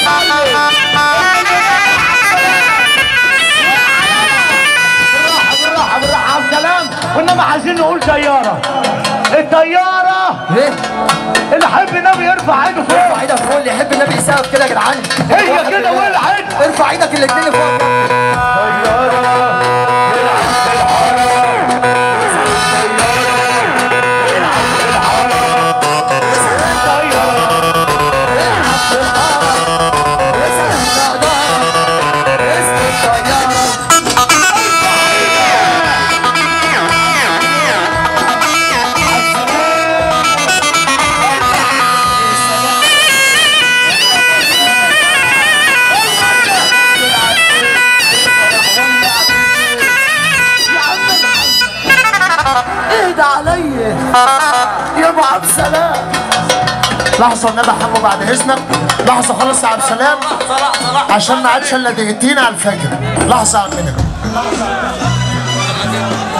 بالراحه بالراحه بالراحه عبد السلام وانما عايزين نقول طياره الطياره ايه اللي حب النبي يرفع ايده فوق ارفع ايدك فوق اللي يحب النبي يسقف كده يا جدعان هي كده ولعت ارفع ايدك الاثنين فوق اهدى عليا يا ابو عبد السلام لحظة النبي حمو بعد إذنك لحظة خالص يا عبد السلام عشان ما عادش إلا دقيقتين على الفجر لحظة يا عمنا